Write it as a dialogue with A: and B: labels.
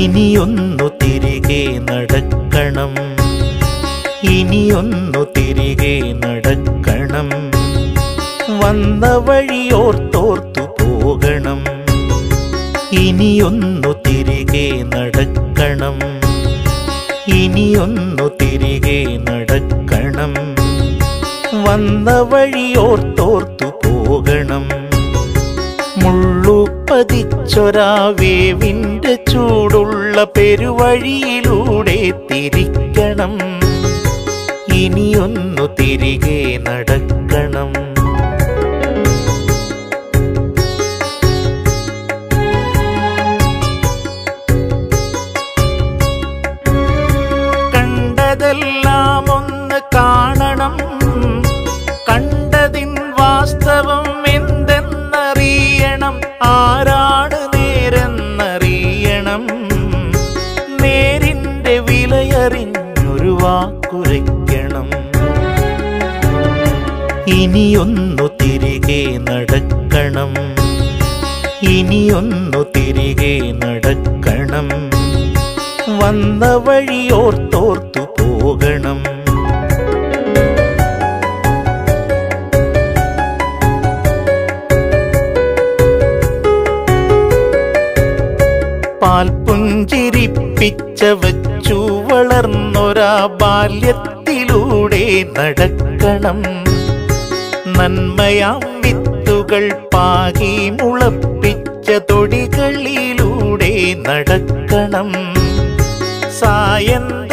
A: ഇനിയൊന്നു തിരികെ നടക്കണം ഇനിയൊന്നു തിരികെ നടക്കണം വന്ന വഴിയോർത്തോർത്തു പോകണം ഇനിയൊന്നു തിരികെ നടക്കണം ഇനിയൊന്നു തിരികെ നടക്കണം വന്ന വഴിയോർത്തോർത്തു പോകണം മുള്ളു പതിച്ചൊരാ വേവിന്റെ ചൂടുള്ള പെരുവഴിയിലൂടെ തിരിക്കണം ഇനിയൊന്നു തിരികെ നടക്കണം കണ്ടതെല്ലാം ഒന്ന് കാണണം കണ്ടതിൻ വാസ്തവം എന്തെന്നറിയണം ആരാണ് നേരെന്നറിയണം നേരിന്റെ വിലയറിഞ്ഞൊരു വാക്കുരയ്ക്കണം ഇനിയൊന്നു തിരികെ നടക്കണം ഇനിയൊന്നു തിരികെ നടക്കണം വന്ന വഴിയോർത്തോർത്തു പോകണം പാൽപുഞ്ചിരിപ്പിച്ച വച്ചു വളർന്നൊരാ ബാല്യത്തിലൂടെ നടക്കണം നന്മയാം വിത്തുകൾ പാകി മുളപ്പിച്ച തൊടികളിലൂടെ നടക്കണം സായന്ത